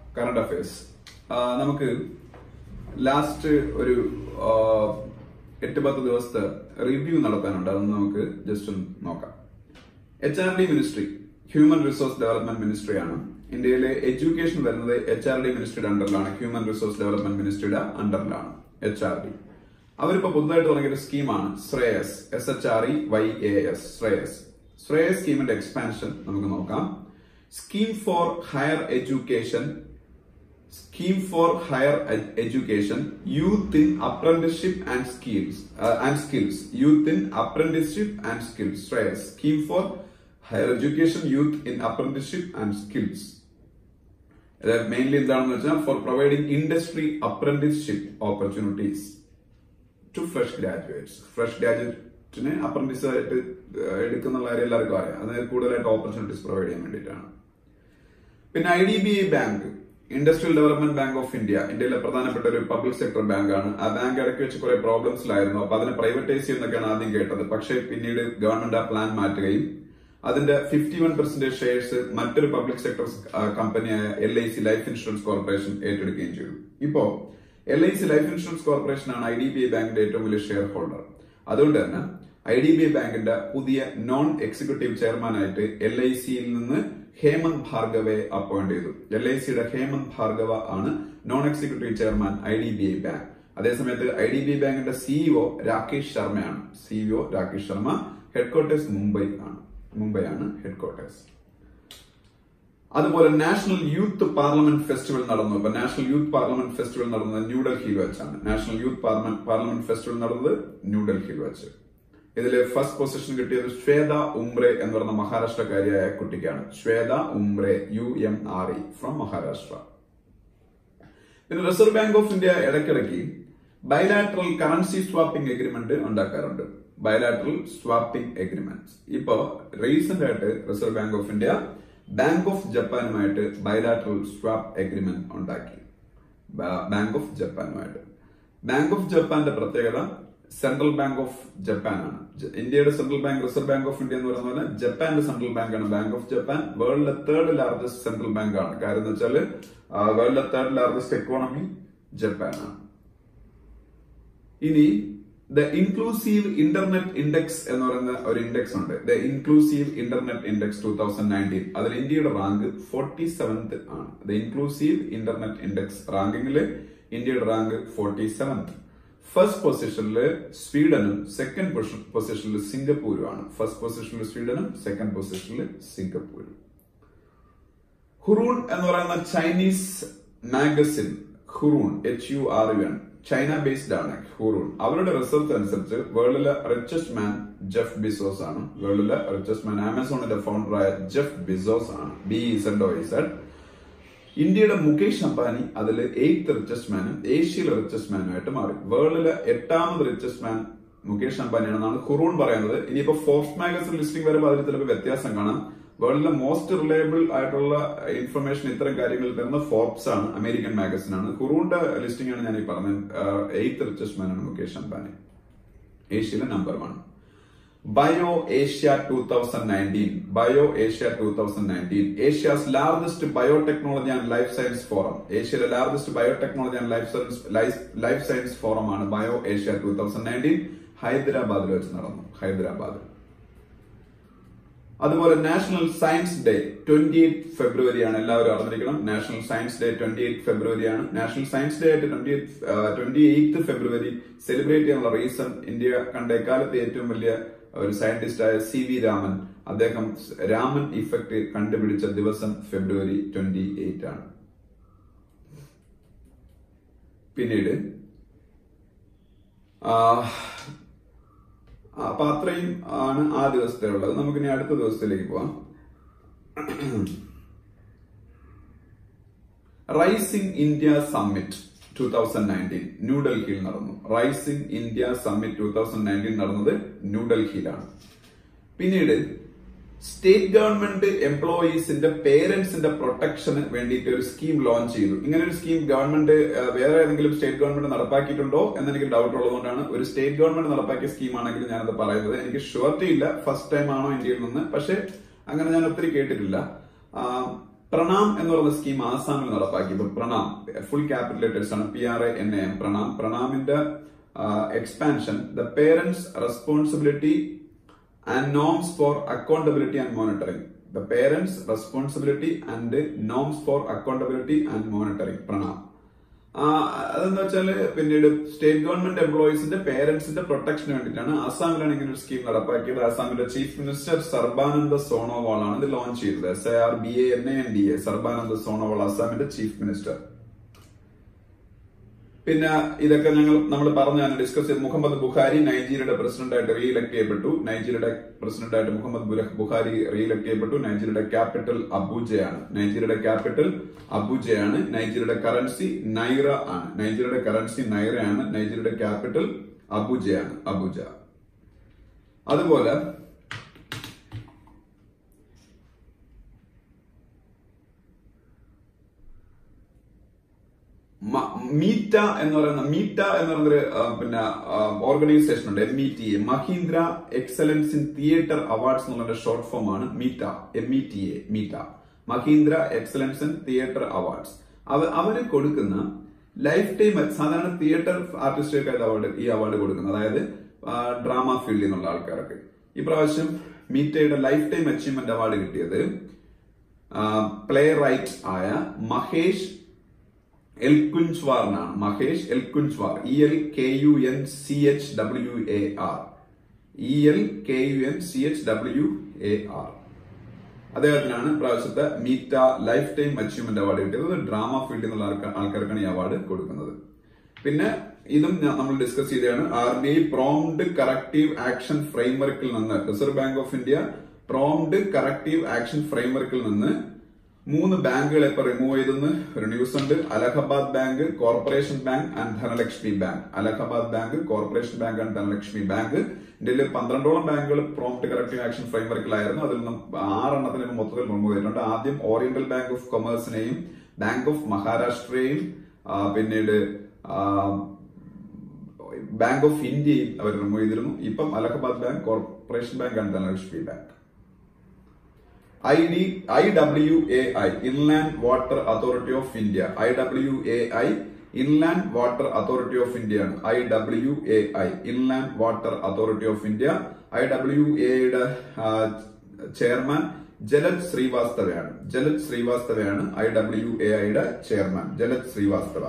Current affairs നമുക്ക് last ഒരു ആ, എട്ട് പത്ത് ദിവസത്തെ റിവ്യൂ നടത്താനുണ്ട് അതൊന്ന് നമുക്ക് ജസ്റ്റ് ഒന്ന് നോക്കാം H R D ministry human resource development ministry ആണ് ഇന്ത്യയിലെ എഡ്യൂക്കേഷൻ വരുന്നത് എച്ച് ആർ ഡി മിനിസ്ട്രിയുടെ അണ്ടറിലാണ് ഹ്യൂമൻ റിസോഴ്സ് ഡെവലപ്മെന്റ് മിനിസ്ട്രിയുടെ അണ്ടറിലാണ് എച്ച് ആർ ഡി അവരിപ്പോ പുതുതായിട്ട് തുടങ്ങിയ ഒരു സ്കീമാണ് Shreyas S H R E Y A S Shreyas Shreyas സ്കീമിന്റെ എക്സ്പാൻഷൻ നമുക്ക് നോക്കാം scheme for higher education scheme for higher education youth in apprenticeship and skills and skills youth in apprenticeship and skills Shreyas scheme for higher education youth in apprenticeship and skills mainly എന്താണെന്ന് വെച്ചാൽ for providing industry apprenticeship opportunities to fresh graduates fresh ഗ്രാജുവേറ്റിന് apprentice ആയിട്ട് ഏഹ്, എടുക്കുന്ന കാര്യം എല്ലാവർക്കും അറിയാം അതിന് കൂടുതലായിട്ട് ഓപ്പർച്യൂണിറ്റീസ് പ്രൊവൈഡ് ചെയ്യാൻ വേണ്ടിയിട്ടാണ് പിന്നെ I D B I bank industrial development bank of India ഇന്ത്യയിലെ പ്രധാനപ്പെട്ട ഒരു പബ്ലിക് സെക്ടർ ബാങ്കാണ് ആ ബാങ്ക് ഇടയ്ക്ക് വെച്ച് കുറെ പ്രോബ്ലംസിലായിരുന്നു അപ്പൊ അതിനെ പ്രൈവറ്റൈസ് ചെയ്യുന്നൊക്കെയാണ് ആദ്യം കേട്ടത് പക്ഷേ പിന്നീട് ഗവൺമെന്റ് ആ പ്ലാൻ മാറ്റുകയും അതിന്റെ ഫിഫ്റ്റി വൺ പെർസെന്റേജ് ഷെയർസ് മറ്റൊരു പബ്ലിക് സെക്ടർ കമ്പനിയായ L I C life insurance corporation ഏറ്റെടുക്കുകയും ചെയ്തു ഇപ്പോ L I C life insurance corporation ആണ് ഐ ഡി ബി ഐ ബാങ്കിന്റെ ഏറ്റവും വലിയ ഷെയർ ഹോൾഡർ അതുകൊണ്ട് തന്നെ ഐ ഡി ബി ഐ ബാങ്കിന്റെ പുതിയ നോൺ എക്സിക്യൂട്ടീവ് ചെയർമാനായിട്ട് എൽ ഐ സിയിൽ നിന്ന് ഹേമന്ത് ഭാർഗവെ അപ്പോയിന്റ് ചെയ്തു എൽ ഐ സിയുടെ ഹേമന്ത് ഭാർഗവ ആണ് non executive chairman I D B I bank അതേസമയത്ത് ഐ ഡി ബി ഐ ബാങ്കിന്റെ സിഇഒ രാകേഷ് ശർമ്മയാണ് സിഇഒ രാകേഷ് ശർമ്മ ഹെഡ്ക്വാർട്ടേഴ്സ് മുംബൈ ആണ് മുംബൈ ആണ് ഹെഡ്ക്വാർട്ടേഴ്സ് അതുപോലെ നാഷണൽ യൂത്ത് പാർലമെന്റ് ഫെസ്റ്റിവൽ നടന്നു ഇപ്പൊ നാഷണൽ യൂത്ത് പാർലമെന്റ് ഫെസ്റ്റിവൽ നടന്നത് ന്യൂഡൽഹിയിൽ വെച്ചാണ് നാഷണൽ യൂത്ത് പാർലമെന്റ് ഫെസ്റ്റിവൽ നടന്നത് ന്യൂഡൽഹിയിൽ വെച്ച് ഇതിൽ ഫസ്റ്റ് പൊസിഷൻ കിട്ടിയത് ശ്വേത ഉംബ്രെ എന്ന് പറയുന്ന മഹാരാഷ്ട്രക്കാരിയായ കുട്ടിക്കാണ് Shweta Umbre U M R E from Maharashtra പിന്നെ റിസർവ് ബാങ്ക് ഓഫ് ഇന്ത്യ ഇടയ്ക്കിടയ്ക്ക് ബയലാട്രൽ കറൻസി സ്വാപ്പിംഗ് എഗ്രിമെന്റ് ഉണ്ടാക്കാറുണ്ട് ബയലാട്രൽ സ്വാപ്പിംഗ് എഗ്രിമെന്റ് ഇപ്പോ റീസെന്റ് ആയിട്ട് reserve bank of India bank of ജപ്പാനുമായിട്ട് ബയലാട്രൽ സ്വാപ്പ് എഗ്രിമെന്റ് ഉണ്ടാക്കി ബാങ്ക് ഓഫ് ജപ്പാനുമായിട്ട് ബാങ്ക് ഓഫ് ജപ്പാന്റെ പ്രത്യേകത സെൻട്രൽ ബാങ്ക് ഓഫ് ജപ്പാൻ ആണ് ജ- ഇന്ത്യയുടെ central bank reserve bank of India എന്ന് പറയുന്ന പോലെ ജപ്പാന്റെ സെൻട്രൽ ബാങ്ക് ആണ് ബാങ്ക് ഓഫ് ജപ്പാൻ വേൾഡിലെ തേർഡ് ലാർജസ്റ്റ് സെൻട്രൽ ബാങ്ക് ആണ് കാര്യം എന്ന് വെച്ചാൽ വേൾഡിലെ തേർഡ് ലാർജസ്റ്റ് എക്കോണമി ജപ്പാൻ ആണ് ഇനി ദ ഇൻക്ലൂസീവ് ഇന്റർനെറ്റ് ഇൻഡെക്സ് എന്ന് പറയുന്ന ഒരു ഇൻഡെക്സ് ഉണ്ട് the inclusive internet index two thousand nineteen അതിൽ ഇന്ത്യയുടെ റാങ്ക് ഫോർട്ടി സെവൻത് ആണ് ദ ഇൻക്ലൂസീവ് ഇന്റർനെറ്റ് ഇൻഡെക്സ് റാങ്കിങ്ങില് ഇന്ത്യയുടെ റാങ്ക് ഫോർട്ടി സെവൻത് ഫസ്റ്റ് പൊസിഷനിൽ സ്വീഡനും സെക്കൻഡ് പൊസിഷനിൽ സിംഗപ്പൂരുമാണ് ഫസ്റ്റ് പൊസിഷനിൽ സ്വീഡനും സെക്കൻഡ് പൊസിഷനിൽ സിംഗപ്പൂരും ഹുറൂൺ എന്ന് പറയുന്ന Chinese magazine Hurun H U R U N China based ആണ് ഹുറൂൺ അവരുടെ റിസർച്ച് അനുസരിച്ച് വേൾഡിലെ റിച്ചസ്റ്റ് മാൻ ജെഫ് ബിസോസ് ആണ് വേൾഡിലെ റിച്ചസ്റ്റ് മാൻ ആമസോണിന്റെ ഫൗണ്ടറായ ജെഫ് ബിസോസ് ആണ് ബി ഇസഡ് ഒ ഇസഡ് ഇന്ത്യയുടെ മുകേഷ് അംബാനി അതിൽ എയ്ത്ത് റിച്ചസ്റ്റ് മാനും ഏഷ്യയിലെ റിച്ചസ്റ്റ് മാനുമായിട്ട് മാറി വേൾഡിലെ എട്ടാമത് റിച്ചസ്റ്റ് മാൻ മുകേഷ് അംബാനിയാണെന്നാണ് ഹുറൂൺ പറയുന്നത് ഇനിയിപ്പോ ഫോർബ്സ് മാഗസിൻ ലിസ്റ്റിംഗ് വരുമ്പോൾ അതിൽ ചിലപ്പോൾ വ്യത്യാസം കാണാം വേൾഡിലെ മോസ്റ്റ് റിലയബിൾ ആയിട്ടുള്ള ഇൻഫർമേഷൻ ഇത്തരം കാര്യങ്ങളിൽ തരുന്ന ഫോർബ്സ് ആണ് അമേരിക്കൻ മാഗസിൻ ആണ് ഹുറൂണിന്റെ ലിസ്റ്റിംഗ് ആണ് ഞാൻ ഈ പറഞ്ഞത് എയ്ത്ത് റിച്ചസ്റ്റ് മാനാണ് മുകേഷ് അംബാനി ഏഷ്യയിലെ number one Bio Asia two thousand nineteen Bio Asia two thousand nineteen Asia's largest biotechnology and life science forum ഏഷ്യയിലെ largest biotechnology and life science life science forum ആണ് Bio Asia two thousand nineteen ഹൈദരാബാദിൽ വെച്ച് നടന്നു ഹൈദരാബാദിൽ അതുപോലെ national science day twenty eight February ആണ് എല്ലാവരും അറിഞ്ഞിരിക്കണം national science day twenty eight February ആണ് നാഷണൽ സയൻസ് ഡേ ആയിട്ട് twenty twenty eighth February celebrate ചെയ്യാനുള്ള റീസൺ ഇന്ത്യ കണ്ട എക്കാലത്തെ ഏറ്റവും വലിയ ഒരു സയന്റിസ്റ്റ് ആയ സി വി രാമൻ അദ്ദേഹം രാമൻ ഇഫക്റ്റ് കണ്ടുപിടിച്ച ദിവസം ഫെബ്രുവരി ട്വന്റി എയ്റ്റ് ആണ് പിന്നീട് ആ, അപ്പൊ അത്രയും ആണ് ആ ദിവസത്തെ ഉള്ളത് നമുക്കിനി അടുത്ത ദിവസത്തിലേക്ക് പോവാം rising India summit two thousand nineteen ന്യൂഡൽഹിയിൽ നടന്നു rising India summit two thousand nineteen നടന്നത് ന്യൂഡൽഹിയിലാണ് പിന്നീട് സ്റ്റേറ്റ് ഗവൺമെന്റ് എംപ്ലോയീസിന്റെ പേരൻസിന്റെ പ്രൊട്ടക്ഷന് വേണ്ടിയിട്ട് ഒരു സ്കീം ലോഞ്ച് ചെയ്തു ഇങ്ങനെ ഒരു സ്കീം ഗവൺമെന്റ് ഏഹ്, വേറെ ഏതെങ്കിലും സ്റ്റേറ്റ് ഗവൺമെന്റ് നടപ്പാക്കിയിട്ടുണ്ടോ എന്ന് എനിക്ക് ഡൗട്ട് ഉള്ളതുകൊണ്ടാണ് ഒരു സ്റ്റേറ്റ് ഗവൺമെന്റ് നടപ്പാക്കിയ സ്കീം ആണെങ്കിൽ ഞാനത് പറയുന്നത് എനിക്ക് ഷുവർട്ടി ഇല്ല ഫസ്റ്റ് ടൈം ആണോ ഇന്ത്യയിൽ നിന്ന് പക്ഷെ അങ്ങനെ ഞാൻ ഒത്തിരി കേട്ടിട്ടില്ല പ്രണാം എന്ന് പറയുന്ന സ്കീം ആസാമിൽ നടപ്പാക്കി ഇപ്പൊ പ്രണാം ഫുൾ ക്യാപിറ്റൽ ലെറ്റേഴ്സ് ആണ് P R A N M Pranam പ്രണാമിന്റെ expansion the parents responsibility and norms for accountability and monitoring the parents responsibility and norms for accountability and monitoring Pranam ആ, അതെന്താ വെച്ചാല് പിന്നീട് സ്റ്റേറ്റ് ഗവൺമെന്റ് എംപ്ലോയീസിന്റെ പേരന്റ്സിന്റെ പ്രൊട്ടക്ഷന് വേണ്ടിയിട്ടാണ് ആസാമിലാണ് ഇങ്ങനെ ഒരു സ്കീം നടപ്പാക്കിയത് ആസാമിന്റെ ചീഫ് മിനിസ്റ്റർ സർബാനന്ദ സോണോവാൾ ആണ് ഇത് ലോഞ്ച് ചെയ്തത് S A R B A N A N D A Sarbananda Sonowal ആസാമിന്റെ ചീഫ് മിനിസ്റ്റർ പിന്നെ ഇതൊക്കെ ഞങ്ങൾ നമ്മൾ പറഞ്ഞ ഡിസ്കസ് ചെയ്ത് മുഹമ്മദ് ബുഖാരി നൈജീരിയയുടെ പ്രസിഡന്റായിട്ട് റീഇലക്ട് ചെയ്യപ്പെട്ടു നൈജീരിയയുടെ പ്രസിഡന്റായിട്ട് മുഹമ്മദ് ബുര- ബുഖാരി റീഇലക്ട് ചെയ്യപ്പെട്ടു നൈജീരിയയുടെ ക്യാപിറ്റൽ അബൂജയാണ് നൈജീരിയയുടെ ക്യാപിറ്റൽ അബൂജയാണ് നൈജീരിയയുടെ കറൻസി നൈറ ആണ് നൈജീരിയയുടെ കറൻസി നൈറയാണ് നൈജീരിയയുടെ ക്യാപിറ്റൽ അബൂജയാണ് അബൂജ അതുപോലെ മ- മീറ്റ എന്ന് പറയുന്ന മീറ്റ എന്ന് പറയുന്ന ഒരു, ആ, പിന്നെ ഓർഗനൈസേഷൻ ഉണ്ട് M E T A Mahindra excellence in theatre awards എന്നുള്ള ഷോർട്ട് ഫോം ആണ് META M E T A META Mahindra excellence in theatre awards അവ അവര് കൊടുക്കുന്ന ലൈഫ് ടൈം സാധാരണ തിയേറ്റർ ആർട്ടിസ്റ്റുകൾക്ക് അവാർഡ് ഈ അവാർഡ് കൊടുക്കുന്നത് അതായത് ഡ്രാമ ഫീൽഡിൽ നിന്നുള്ള ആൾക്കാർക്ക് ഇപ്രാവശ്യം മീറ്റയുടെ ലൈഫ് ടൈം അച്ചീവ്മെന്റ് അവാർഡ് കിട്ടിയത് പ്ലേ റൈറ്റ് ആയ മഹേഷ് എൽകുൻസ്വാറിനാണ് Mahesh Elkunchwar E L K U N C H W A R E L K U N C H W A R അദ്ദേഹത്തിനാണ് പ്രാവശ്യത്തെ META lifetime achievement award കിട്ടിയത് drama ഫീൽഡിൽ നിന്നുള്ള ആൾക്കാ- ആൾക്കാർക്കാണ് ഈ അവാർഡ് കൊടുക്കുന്നത് പിന്നെ ഇതും ഞാൻ- നമ്മൾ ഡിസ്കസ് ചെയ്തതാണ് R B I prompt corrective action ഫ്രെയിംവർക്കിൽ നിന്ന് reserve bank of India prompt corrective action ഫ്രെയിംവർക്കിൽ നിന്ന് മൂന്ന് ബാങ്കുകളെ ഇപ്പൊ റിമൂവ് ചെയ്തെന്ന് ഒരു ന്യൂസ് ഉണ്ട് Allahabad bank corporation bank and Dhanlaxmi bank Allahabad bank corporation bank and Dhanlaxmi bank ഇന്ത്യയിൽ പന്ത്രണ്ടോളം ബാങ്കുകൾ പ്രോംപ്റ്റ് കറക്റ്റീവ് ആക്ഷൻ ഫ്രെയിംവർക്കിലായിരുന്നു അതിൽ നിന്നും ആറെണ്ണത്തിന് ഇപ്പൊ മൊത്തത്തിൽ റിമൂവ് ചെയ്തിട്ടുണ്ട് ആദ്യം ഓറിയന്റൽ ബാങ്ക് ഓഫ് കൊമേഴ്സിനെയും ബാങ്ക് ഓഫ് മഹാരാഷ്ട്രയെയും ആ, പിന്നീട് ആ, ബാങ്ക് ഓഫ് ഇന്ത്യയും അവർ റിമൂവ് ചെയ്തിരുന്നു ഇപ്പം Allahabad bank corporation bank and Dhanlaxmi bank I D I W A I inland water authority of India I W A I inland water authority of India ആണ് I W A I inland water authority of India I W എയുടെ chairman Jalaj ശ്രീവാസ്തവയാണ് ജലജ് ശ്രീവാസ്തവയാണ് I W A ഐയുടെ chairman Jalaj Srivastava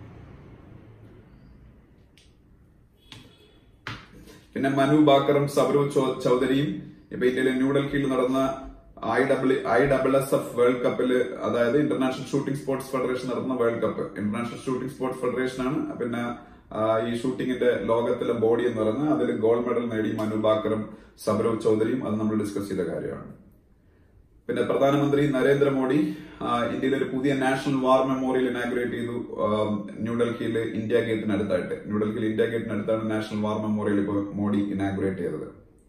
പിന്നെ മനു ബാക്കറും സൗരവ് ചൗ- ചൗധരിയും ഇപ്പൊ ഇന്ത്യയിലെ ന്യൂഡൽഹിയിൽ നടന്ന I W I double S F world കപ്പില് അതായത് ഇന്റർനാഷണൽ ഷൂട്ടിംഗ് സ്പോർട്സ് ഫെഡറേഷൻ നടത്തുന്ന world cup international shooting sports federation ആണ് പിന്നെ ആ, ഈ ഷൂട്ടിങ്ങിന്റെ ലോകത്തിലെ ബോഡി എന്ന് പറയുന്നത് അതിൽ ഗോൾഡ് മെഡൽ നേടി മനു ബാക്കറും സൗരവ് ചൗധരിയും അത് നമ്മൾ ഡിസ്കസ് ചെയ്ത കാര്യമാണ് പിന്നെ പ്രധാനമന്ത്രി നരേന്ദ്രമോദി ആ, ഇന്ത്യയിൽ ഒരു പുതിയ നാഷണൽ വാർ മെമ്മോറിയൽ ഇനാഗ്രേറ്റ് ചെയ്തു ആ, ന്യൂഡൽഹിയിൽ ഇന്ത്യ ഗേറ്റിനടുത്തായിട്ട് ന്യൂഡൽഹിയിൽ ഇന്ത്യ ഗേറ്റിനടുത്താണ് നാഷണൽ വാർ മെമ്മോറിയൽ ഇപ്പോൾ മോഡി ഇനാഗ്രേറ്റ് ചെയ്തത്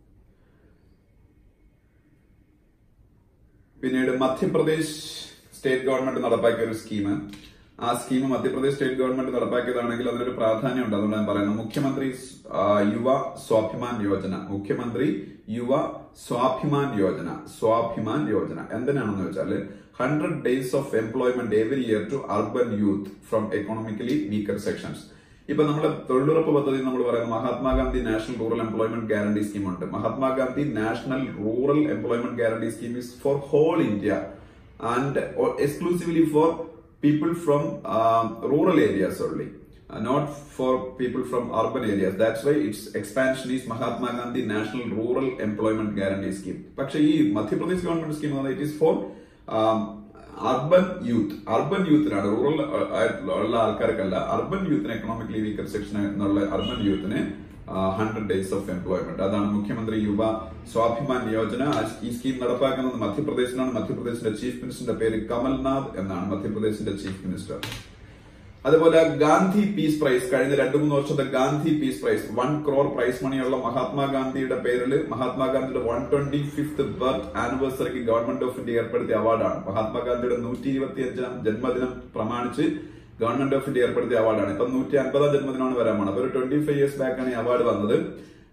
പിന്നീട് മധ്യപ്രദേശ് സ്റ്റേറ്റ് ഗവൺമെന്റ് നടപ്പാക്കിയ ഒരു സ്കീം ആ സ്കീം മധ്യപ്രദേശ് സ്റ്റേറ്റ് ഗവൺമെന്റ് നടപ്പാക്കിയതാണെങ്കിൽ അതിനൊരു പ്രാധാന്യമുണ്ട് അതുകൊണ്ട് ഞാൻ പറയുന്നത് മുഖ്യമന്ത്രി ആ, യുവ സ്വാഭിമാൻ യോജന മുഖ്യമന്ത്രി യുവ സ്വാഭിമാൻ യോജന സ്വാഭിമാൻ യോജന എന്തിനാണെന്ന് വെച്ചാല് hundred days of employment every year to urban youth from economically weaker sections ഇപ്പൊ നമ്മുടെ തൊഴിലുറപ്പ് പദ്ധതി നമ്മൾ പറയുന്നത് Mahatma Gandhi national rural employment guarantee scheme ഉണ്ട് Mahatma Gandhi national rural employment guarantee scheme is for whole India and exclusively for people from rural areas only not for people from urban areas that's why its expansion is Mahatma Gandhi national rural employment guarantee scheme പക്ഷേ ഈ Madhya Pradesh government scheme it is for urban youth urban യൂത്തിനാണ് rural ഉള്ള ആൾക്കാർക്കല്ല urban യൂത്തിന് economically weaker section എന്നുള്ള urban യൂത്തിന് hundred days of employment അതാണ് മുഖ്യമന്ത്രി യുവ സ്വാഭിമാൻ യോജന ആ ഈ സ്കീം നടപ്പാക്കുന്നത് മധ്യപ്രദേശിലാണ് മധ്യപ്രദേശിന്റെ ചീഫ് മിനിസ്റ്ററിന്റെ പേര് കമൽനാഥ് എന്നാണ് മധ്യപ്രദേശിന്റെ ചീഫ് മിനിസ്റ്റർ അതുപോലെ ഗാന്ധി പീസ് പ്രൈസ് കഴിഞ്ഞ രണ്ടു മൂന്ന് വർഷത്തെ Gandhi peace prize one crore prize മണിയുള്ള മഹാത്മാഗാന്ധിയുടെ പേരിൽ മഹാത്മാഗാന്ധിയുടെ വൺ ട്വന്റി ഫിഫ്ത് ബർത്ത് ആനിവേഴ്സറിക്ക് ഗവൺമെന്റ് ഓഫ് ഇന്ത്യ ഏർപ്പെടുത്തിയ അവാർഡാണ് മഹാത്മാഗാന്ധിയുടെ നൂറ്റി ഇരുപത്തി അഞ്ചാം ജന്മദിനം പ്രമാണിച്ച് ഗവൺമെന്റ് ഓഫ് ഇന്ത്യ ഏർപ്പെടുത്തിയ അവാർഡാണ് ഇപ്പൊ നൂറ്റി അൻപതാം ജന്മദിനമാണ് വരാൻ പോണത് അപ്പൊ ഒരു ട്വന്റി ഫൈവ് ഇയേഴ്സ് ബാക്കാണ് ഈ അവാർഡ് വന്നത്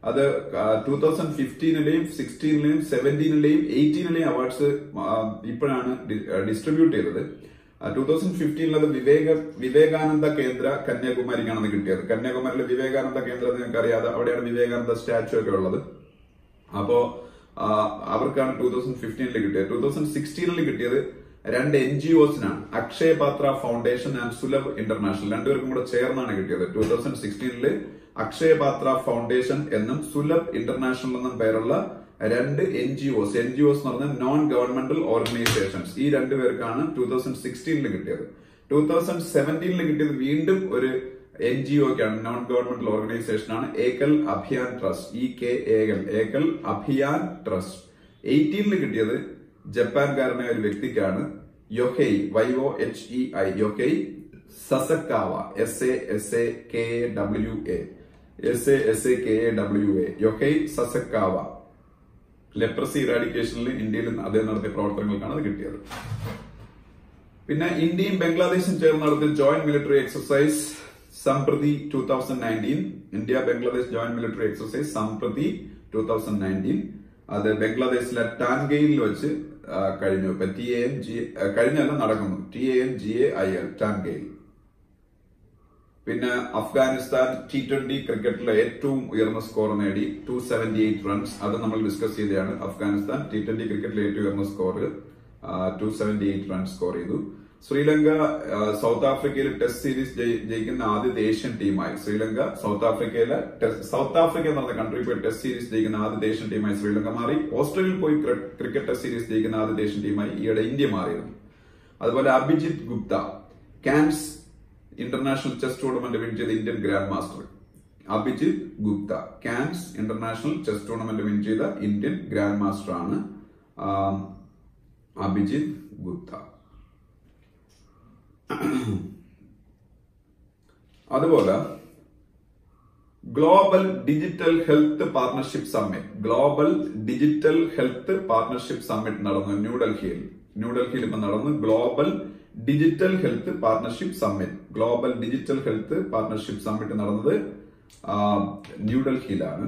അത് ടൂ തൗസൻഡ് ഫിഫ്റ്റീനിലെയും സിക്സ്റ്റീനിലെയും സെവൻറ്റീനിലെയും എയ്റ്റീനിലെയും അവാർഡ്സ് ഇപ്പോഴാണ് ഡിസ്ട്രിബ്യൂട്ട് ചെയ്തത് ടൂ തൗസൻഡ് ഫിഫ്റ്റീനിൽ അത് വിവേക വിവേകാനന്ദ കേന്ദ്ര കന്യാകുമാരിക്കാണെന്ന് കിട്ടിയത് കന്യാകുമാരിയിലെ വിവേകാനന്ദ കേന്ദ്രം നിങ്ങൾക്ക് അറിയാതെ അവിടെയാണ് വിവേകാനന്ദ സ്റ്റാച്ചു ഒക്കെ ഉള്ളത് അപ്പോ ആ, അവർക്കാണ് ടൂ തൗസൻഡ് ഫിഫ്റ്റീനിൽ കിട്ടിയത് ടൂ തൗസൻഡ് സിക്സ്റ്റീനിൽ കിട്ടിയത് രണ്ട് എൻ ജി ഒസിനാണ് അക്ഷയ പാത്ര ഫൗണ്ടേഷൻ ആൻഡ് സുലഭ് ഇന്റർനാഷണൽ രണ്ടുപേർക്കും കൂടെ ചേർന്നാണ് കിട്ടിയത് ടൂ തൗസൻഡ് സിക്സ്റ്റീനില് അക്ഷയ പാത്ര ഫൗണ്ടേഷൻ എന്നും സുലഭ് ഇന്റർനാഷണൽ എന്നും പേരുള്ള രണ്ട് N G Os N G Os എന്ന് പറഞ്ഞാൽ നോൺ ഗവൺമെന്റൽ ഓർഗനൈസേഷൻസ് ഈ രണ്ടുപേർക്കാണ് ടൂ തൗസൻഡ് സിക്സ്റ്റീനിൽ കിട്ടിയത് ടൂ തൗസൻഡ് സെവൻറ്റീനിൽ കിട്ടിയത് വീണ്ടും ഒരു എൻ ജി ഒക്കാണ് നോൺ ഗവൺമെന്റൽ ഓർഗനൈസേഷൻ ആണ് Ekal Abhiyan trust E K Ekal Ekal Abhiyan trust എയ്റ്റീനിൽ കിട്ടിയത് ജപ്പാൻകാരനായ ഒരു വ്യക്തിക്കാണ് Yohei Y O H E I Yohei Sasakawa S A S A K A W A S A S A K A W A Yohei Sasakawa leprosy ഇറാഡിക്കേഷനിൽ ഇന്ത്യയിൽ അദ്ദേഹം നടത്തിയ പ്രവർത്തനങ്ങൾക്കാണ് അത് കിട്ടിയത് പിന്നെ ഇന്ത്യയും ബംഗ്ലാദേശും ചേർന്ന് നടത്തിയ joint military exercise Sampriti two thousand nineteen India Bangladesh joint military exercise Sampriti two thousand nineteen അത് ബംഗ്ലാദേശിലെ ടാൻഗെയിൽ വെച്ച് ആ, കഴിഞ്ഞു ഇപ്പൊ ടി എ എൻ ജി ആ, കഴിഞ്ഞല്ല നടക്കുന്നു T A N G A I L Tangail പിന്നെ അഫ്ഗാനിസ്ഥാൻ ടി ട്വന്റി ക്രിക്കറ്റിലെ ഏറ്റവും ഉയർന്ന സ്കോർ നേടി ടു സെവന്റി എയ്റ്റ് റൺസ് അത് നമ്മൾ ഡിസ്കസ് ചെയ്തതാണ് അഫ്ഗാനിസ്ഥാൻ ടി ട്വന്റി ക്രിക്കറ്റിലെ ഏറ്റവും ഉയർന്ന score two seventy eight runs score ചെയ്തു ശ്രീലങ്ക ആ, സൗത്ത് ആഫ്രിക്കയിൽ ടെസ്റ്റ് സീരീസ് ജയി- ജയിക്കുന്ന ആദ്യത്തെ ഏഷ്യൻ ടീമായി ശ്രീലങ്ക സൗത്ത് ആഫ്രിക്കയിലെ ടെസ്റ്റ്- സൗത്ത് ആഫ്രിക്ക എന്ന് പറഞ്ഞ കൺട്രി പോയി ടെസ്റ്റ് സീരീസ് ജയിക്കുന്ന ആദ്യത്തെ ഏഷ്യൻ ടീമായി ശ്രീലങ്ക മാറി ഓസ്ട്രേലിയയിൽ പോയി ക്രി- ക്രിക്കറ്റ് ടെസ്റ്റ് സീരീസ് ജയിക്കുന്ന ആദ്യത്തെ ഏഷ്യൻ ടീമായി ഈയിടെ ഇന്ത്യ മാറിയിരുന്നു അതുപോലെ Abhijit Gupta Cannes international chess tournament win ചെയ്ത Indian grand master Abhijit Gupta Cannes international chess tournament win ചെയ്ത ഇന്ത്യൻ ഗ്രാൻഡ് മാസ്റ്റർ ആണ് ആം, അഭിജിത് ഗുപ്ത അതുപോലെ global digital health partnership summit global digital health partnership summit നടന്നു ന്യൂഡൽഹിയിൽ ന്യൂഡൽഹിയിൽ ഇപ്പൊ നടന്നു global digital health partnership summit global digital health partnership summit നടന്നത് ആ, ന്യൂഡൽഹിയിലാണ്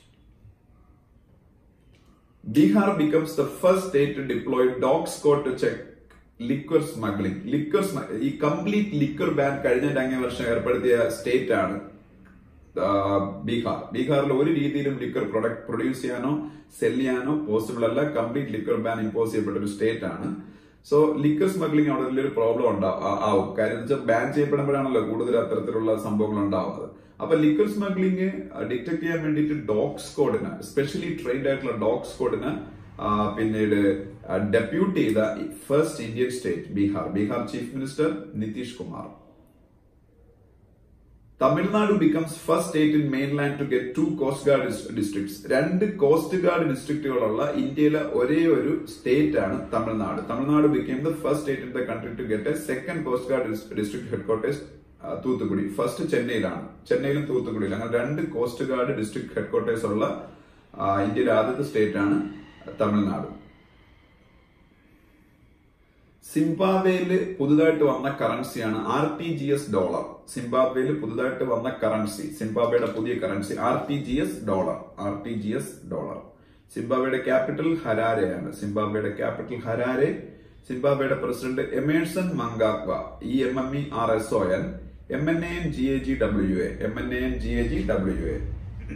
Bihar becomes the first state to deploy dog squad to check liquor smuggling liquor ഈ complete liquor ban കഴിഞ്ഞ രണ്ടേ വർഷം ഏർപ്പെടുത്തിയ സ്റ്റേറ്റ് ആണ് ആ, ബീഹാർ ബീഹാറിൽ ഒരു രീതിയിലും ലിക്വർ പ്രൊഡക്റ്റ് പ്രൊഡ്യൂസ് ചെയ്യാനോ സെൽ ചെയ്യാനോ പോസിബിൾ അല്ല കംപ്ലീറ്റ് ലിക്വർ ബാൻ ഇമ്പോസ് ചെയ്യപ്പെട്ട ഒരു സ്റ്റേറ്റ് ആണ് സോ ലിക്വർ സ്മഗ്ലിംഗ് അവിടെ വലിയൊരു പ്രോബ്ലം ആവും കാര്യം വെച്ചാൽ ബാൻ ചെയ്യപ്പെടുമ്പോഴാണല്ലോ കൂടുതൽ അത്തരത്തിലുള്ള സംഭവങ്ങൾ ഉണ്ടാവുന്നത് അപ്പൊ ലിക്വർ സ്മഗ്ലിംഗ് ഡിറ്റക്ട് ചെയ്യാൻ വേണ്ടിയിട്ട് ഡോഗ് സ്കോഡിന് സ്പെഷ്യലി ട്രെയിൻഡ് ആയിട്ടുള്ള ഡോഗ് സ്കോഡിന് പിന്നീട് ഡെപ്യൂട്ട് ചെയ്ത first Indian state Bihar Bihar chief minister Nitish Kumar Tamil Nadu becomes first state in mainland to get two coast guard districts രണ്ട് കോസ്റ്റ് ഗാർഡ് ഡിസ്ട്രിക്റ്റുകളുള്ള ഇന്ത്യയിലെ ഒരേ ഒരു സ്റ്റേറ്റ് ആണ് Tamil Nadu Tamil Nadu become the first state in the country to get a second coast guard district headquarters Thoothukudi first ചെന്നൈയിലാണ് ചെന്നൈയിലും തൂത്തുക്കുടിയിലും അങ്ങനെ രണ്ട് കോസ്റ്റ് ഗാർഡ് ഡിസ്ട്രിക്ട് ഹെഡ്ക്വാർട്ടേഴ്സ് ഉള്ള ആ, ഇന്ത്യയിലെ ആദ്യത്തെ സ്റ്റേറ്റ് ആണ് തമിഴ്നാട് സിംബാബ്വേയില് പുതുതായിട്ട് വന്ന കറൻസിയാണ് R T G S dollar സിംബാബ്വേയിൽ പുതുതായിട്ട് വന്ന കറൻസി സിംബാബ്വേയുടെ പുതിയ currency R T G S dollar R T G S dollar സിംബാബ്വേയുടെ ക്യാപിറ്റൽ ഹരാരെയാണ് സിംബാബ്വേയുടെ ക്യാപിറ്റൽ ഹരാരെ സിംബാബ്വേയുടെ president Emmerson Mnangagwa E M M E R S O N M N A N G A G W A M N A N G A G W A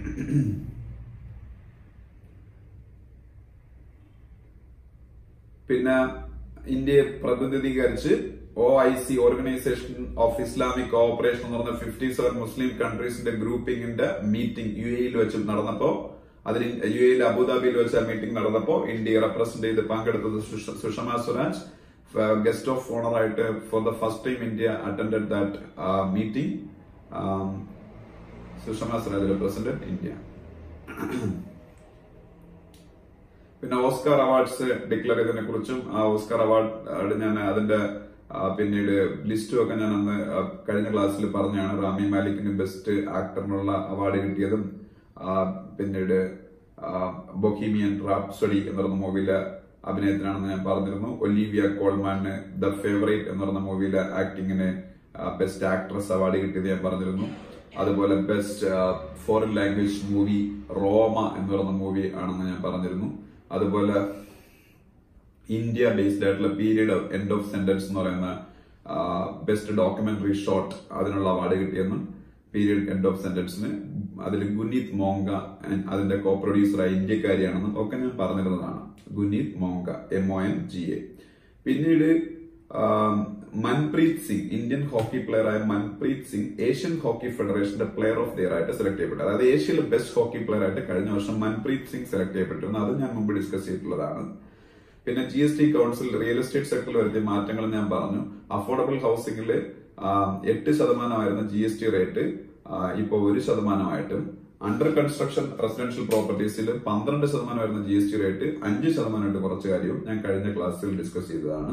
പിന്നെ ഇന്ത്യയെ പ്രതിനിധീകരിച്ച് O I C organisation of Islamic cooperation എന്ന് പറഞ്ഞ fifty seven Muslim കൺട്രീസിന്റെ ഗ്രൂപ്പിംഗിന്റെ meeting U എയിൽ വെച്ച് നടന്നപ്പോ അതിന് യു എയിൽ അബുദാബിയിൽ വെച്ച് ആ മീറ്റിംഗ് നടന്നപ്പോ ഇന്ത്യയെ റെപ്രസെന്റ് ചെയ്ത് പങ്കെടുത്തത് Sush- Sushma Swaraj guest of honour ആയിട്ട് for the first time India attended that meeting Sushma Swaraj represented India പിന്നെ ഓസ്കാർ അവാർഡ്സ് ഡിക്ലെയർ ചെയ്തതിനെ കുറിച്ചും ആ ഓസ്കാർ അവാർഡ് ഞാൻ അതിന്റെ ആ, പിന്നീട് ലിസ്റ്റും ഒക്കെ ഞാൻ അന്ന് ആ, കഴിഞ്ഞ ക്ലാസ്സിൽ പറഞ്ഞാണ് റാമി മാലിക്കിന് ബെസ്റ്റ് ആക്ടറിനുള്ള അവാർഡ് കിട്ടിയതും ആ, പിന്നീട് ബൊഹീമിയൻ റാപ്സഡി എന്ന് പറഞ്ഞ മൂവിയിലെ അഭിനയത്തിനാണെന്ന് ഞാൻ പറഞ്ഞിരുന്നു ഒലീവിയ കോൾമാന് ദ ഫേവറേറ്റ് എന്ന് പറഞ്ഞ മൂവിയിലെ ആക്ടിങ്ങിന് ബെസ്റ്റ് ആക്ട്രസ് അവാർഡ് കിട്ടിയത് ഞാൻ പറഞ്ഞിരുന്നു അതുപോലെ best foreign language movie Roma എന്ന് പറയുന്ന മൂവി ആണെന്ന് ഞാൻ പറഞ്ഞിരുന്നു അതുപോലെ ഇന്ത്യ ബേസ്ഡ് ആയിട്ടുള്ള പീരീഡ് എൻഡ് ഓഫ് സെന്റൻസ് എന്ന് പറയുന്ന ബെസ്റ്റ് ഡോക്യുമെന്ററി ഷോർട്ട് അതിനുള്ള അവാർഡ് കിട്ടിയെന്നും പീരീഡ് എൻഡ് ഓഫ് സെന്റൻസിന് അതിൽ ഗുനീത് മോങ്ക അതിന്റെ കോ പ്രൊഡ്യൂസറായ ഇന്ത്യക്കാരിയാണെന്നും ഒക്കെ ഞാൻ പറഞ്ഞിരുന്നതാണ് Guneet Monga M O N G A പിന്നീട് Manpreet Singh Indian hockey player ആയ മൻപ്രീത് സിംഗ് ഏഷ്യൻ ഹോക്കി ഫെഡറേഷന്റെ പ്ലെയർ ഓഫ് ദ ഇയർ ആയിട്ട് സെലക്ട് ചെയ്യപ്പെട്ടു അതായത് ഏഷ്യയിലെ ബെസ്റ്റ് ഹോക്കി പ്ലെയർ ആയിട്ട് കഴിഞ്ഞ വർഷം മൻപ്രീത് സിംഗ് സെലക്ട് ചെയ്യപ്പെട്ടിരുന്നു അത് ഞാൻ മുമ്പ് ഡിസ്കസ് ചെയ്തിട്ടുള്ളതാണ് പിന്നെ G S T council real estate സെക്ടറിൽ വരുത്തിയ മാറ്റങ്ങൾ ഞാൻ പറഞ്ഞു അഫോർഡബിൾ ഹൗസിംഗിൽ എട്ട് ശതമാനമായിരുന്ന ജി എസ് ടി റേറ്റ് ഇപ്പോൾ ഒരു ശതമാനമായിട്ടും അണ്ടർ കൺസ്ട്രക്ഷൻ റെസിഡൻഷ്യൽ പ്രോപ്പർട്ടീസിൽ പന്ത്രണ്ട് ശതമാനമായിരുന്ന ജി എസ് ടി റേറ്റ് അഞ്ച് ശതമാനമായിട്ട് കുറച്ച കാര്യവും ഞാൻ കഴിഞ്ഞ ക്ലാസ്സിൽ ഡിസ്കസ് ചെയ്തതാണ്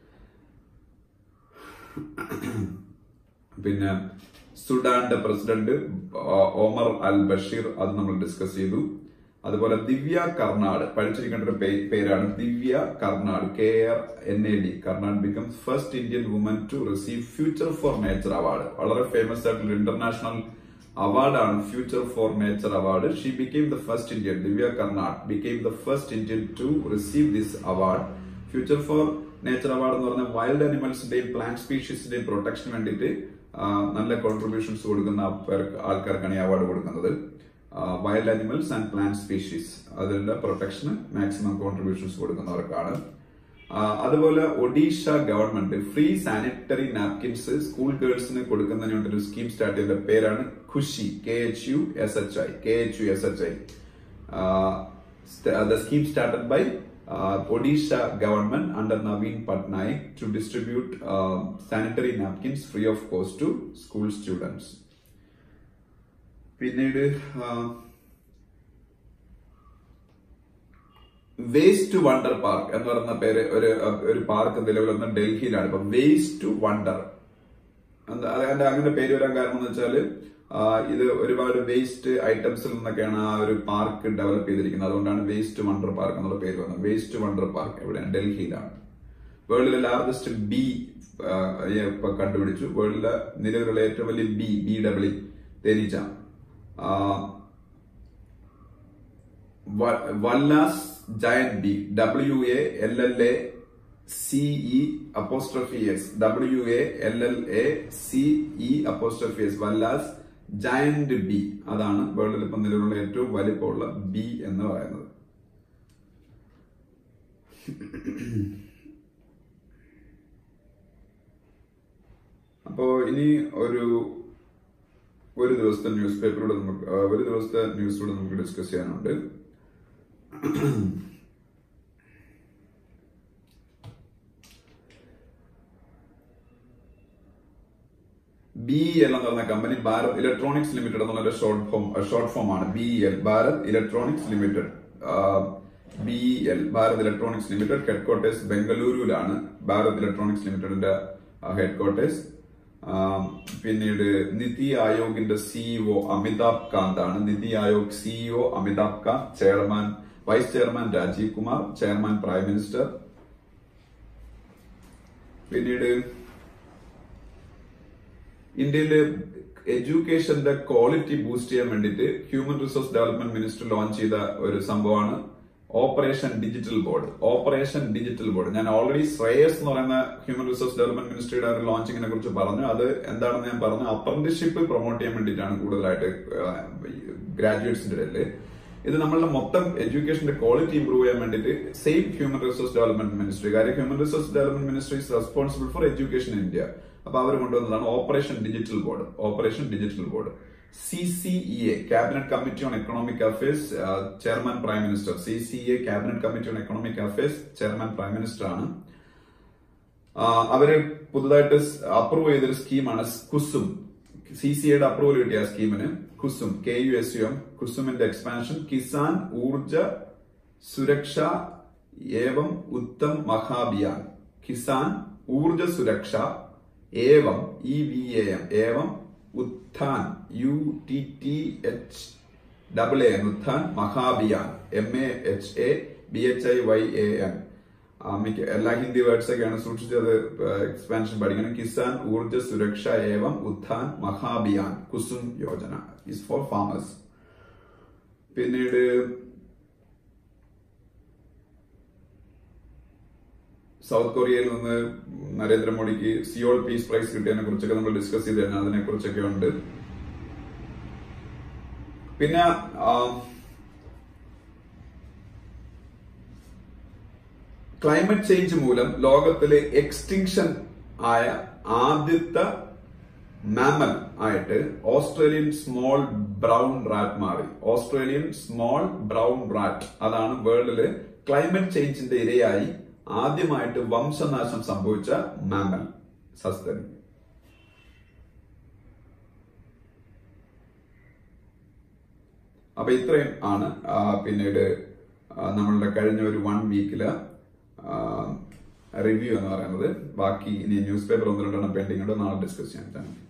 പിന്നെ സുഡാന്റെ പ്രസിഡന്റ് ഓമർ അൽ ബഷീർ അത് നമ്മൾ ഡിസ്കസ് ചെയ്തു അതുപോലെ ദിവ്യ കർണാട് പഠിച്ചിരിക്കേണ്ട ഒരു പേരാണ് Divya Karnad K R N A D Karnad becomes first Indian woman to receive future for nature award വളരെ ഫേമസ് ആയിട്ടുള്ള ഇന്റർനാഷണൽ അവാർഡാണ് future for nature award she became the first Indian Divya Karnad became the first Indian to receive this award future for nature award എന്ന് പറഞ്ഞാൽ wild അനിമൽസിന്റെയും plant സ്പീഷീസിന്റെയും പ്രൊട്ടക്ഷന് വേണ്ടിയിട്ട് നല്ല contributions കൊടുക്കുന്ന ആൾക്കാർക്കാണ് ഈ award കൊടുക്കുന്നത് wild animals and plant species അതിന്റെ പ്രൊട്ടക്ഷന് മാക്സിമം കോൺട്രിബ്യൂഷൻസ് കൊടുക്കുന്നവർക്കാണ് അതുപോലെ Odisha government free sanitary napkins school ഗേൾസിന് കൊടുക്കുന്നതിന് വേണ്ടി ഒരു സ്കീം സ്റ്റാർട്ട് ചെയ്ത പേരാണ് Khushi K H U S H I K H U S H I the scheme started by Odisha government under Naveen Patnaik to distribute uh, sanitary napkins free of cost to school students. പിന്നീട് waste wonder park എന്ന് പറയുന്ന പേര് ഒരു ഒരു park നിലവിൽ വന്ന ഡൽഹിയിലാണ് ഇപ്പൊ വേസ്റ്റ് വണ്ടർ അതിന്റെ അങ്ങനെ പേര് വരാൻ കാരണം എന്ന് വെച്ചാല് ഇത് ഒരുപാട് വേസ്റ്റ് ഐറ്റംസിൽ നിന്നൊക്കെയാണ് ആ ഒരു പാർക്ക് ഡെവലപ്പ് ചെയ്തിരിക്കുന്നത് അതുകൊണ്ടാണ് വേസ്റ്റ് വണ്ടർ പാർക്ക് എന്നുള്ള പേര് വന്നത് വേസ്റ്റ് വണ്ടർ പാർക്ക് എവിടെയാണ് ഡൽഹിയിലാണ് വേൾഡിലെ ലാർജസ്റ്റ് ബി ഇപ്പൊ കണ്ടുപിടിച്ചു വേൾഡിലെ നിലവിലുള്ള ഏറ്റവും വലിയ ബി ബി ഡബ്ല്യു തേനീച്ച Wallace giant bee W A L L A C E apostrophe S W A L L A C E apostrophe S Wallace giant bee അതാണ് വേൾഡിൽ ഇപ്പം നിലവിലുള്ള ഏറ്റവും വലിപ്പമുള്ള ബി എന്ന് പറയുന്നത് അപ്പോ ഇനി ഒരു ഒരു ദിവസത്തെ ന്യൂസ് പേപ്പറൂടെ നമുക്ക് ഒരു ദിവസത്തെ ന്യൂസിലൂടെ നമുക്ക് ഡിസ്കസ് ചെയ്യാനുണ്ട് ബി എൽ എന്ന് പറഞ്ഞ കമ്പനി ഭാരത് ഇലക്ട്രോണിക്സ് ലിമിറ്റഡ് എന്നുള്ള ഷോർട്ട് ഫോം ഷോർട്ട് ഫോം ആണ് B L Bharat electronics limited B L Bharat electronics limited headquarters ബംഗളൂരുവിലാണ് ഭാരത് ഇലക്ട്രോണിക്സ് ലിമിറ്റഡിന്റെ ഹെഡ് ക്വാർട്ടേഴ്സ് പിന്നീട് നിതി ആയോഗിന്റെ സിഇഒ അമിതാഭ് കാന്ത് ആണ് NITI Aayog CEO Amitabh Kant chairman vice chairman Rajiv Kumar chairman prime minister പിന്നീട് ഇന്ത്യയിലെ എഡ്യൂക്കേഷന്റെ ക്വാളിറ്റി ബൂസ്റ്റ് ചെയ്യാൻ വേണ്ടിയിട്ട് human resource development minister launch ചെയ്ത ഒരു സംഭവമാണ് operation digital board operation digital board ഞാൻ ഓൾറെഡി ശ്രേയസ് എന്ന് പറയുന്ന ഹ്യൂമൻ റിസോഴ്സ് ഡെവലപ്മെന്റ് മിനിസ്ട്രിയുടെ ഒരു ലോഞ്ചിങ്ങിനെ കുറിച്ച് പറഞ്ഞു അത് എന്താണെന്ന് ഞാൻ പറഞ്ഞു അപ്രന്റിഷിപ്പ് പ്രൊമോട്ട് ചെയ്യാൻ വേണ്ടിയിട്ടാണ് കൂടുതലായിട്ട് ഗ്രാജുവേറ്റ്സിന്റെ ഇടയിൽ ഇത് നമ്മളുടെ മൊത്തം എഡ്യൂക്കേഷന്റെ ക്വാളിറ്റി ഇംപ്രൂവ് ചെയ്യാൻ വേണ്ടിയിട്ട് same human resource development ministry കാര്യം human resource development ministry is responsible for education in India അപ്പൊ അവർ കൊണ്ടുവന്നതാണ് operation digital board operation digital board C C E A cabinet committee on economic affairs chairman prime minister C C A cabinet committee on economic affairs chairman prime minister ആണ് അവര് പുതുതായിട്ട് approve ചെയ്തൊരു സ്കീമാണ് KUSUM C C ഐയുടെ approval കിട്ടിയ സ്കീമിന് KUSUM K U S U M കുസുമിന്റെ expansion Kisan Urja Suraksha ഏവം ഉത്തം മഹാഭിയാൻ കിസാൻ ഊർജ സുരക്ഷ ഏവം E V A M Evam Utthan U T T H double A Utthan Mahabhiyan M A H A B H I Y A N ആ, മിക്ക എല്ലാ ഹിന്ദി വേർഡ്സ് ഒക്കെയാണ് സൂക്ഷിച്ചത് എക്സ്പാൻഷൻ പഠിക്കണം Kisan Urja Suraksha Evam Utthan Mahabhiyan KUSUM Yojana is for farmers പിന്നീട് South കൊറിയയിൽ നിന്ന് നരേന്ദ്രമോദിക്ക് സിയോൾ പീസ് പ്രൈസ് കിട്ടിയതിനെ കുറിച്ചൊക്കെ നമ്മൾ ഡിസ്കസ് ചെയ്തിരുന്നു അതിനെ കുറിച്ചൊക്കെ ഉണ്ട് പിന്നെ ആ, ക്ലൈമറ്റ് ചേഞ്ച് മൂലം ലോകത്തിലെ എക്സ്റ്റിങ്ഷൻ ആയ ആദ്യത്തെ മാമൽ ആയിട്ട് ഓസ്ട്രേലിയൻ സ്മോൾ ബ്രൗൺ റാറ്റ് മാറി ഓസ്ട്രേലിയൻ സ്മോൾ ബ്രൗൺ റാറ്റ് അതാണ് വേൾഡില് ക്ലൈമറ്റ് ചേഞ്ചിന്റെ ഇരയായി ആദ്യമായിട്ട് വംശനാശം സംഭവിച്ച മാമൽ സസ്തനി അപ്പൊ ഇത്രയും ആണ് ആ, പിന്നീട് ആ, നമ്മളുടെ കഴിഞ്ഞ ഒരു വൺ വീക്കില് റിവ്യൂ എന്ന് പറയുന്നത് ബാക്കി ഇനി ന്യൂസ് പേപ്പർ ഒന്ന് രണ്ടെണ്ണം പെൻഡിങ് ഉണ്ട് നാളെ ഡിസ്കസ് ചെയ്യാൻ താങ്ക് യു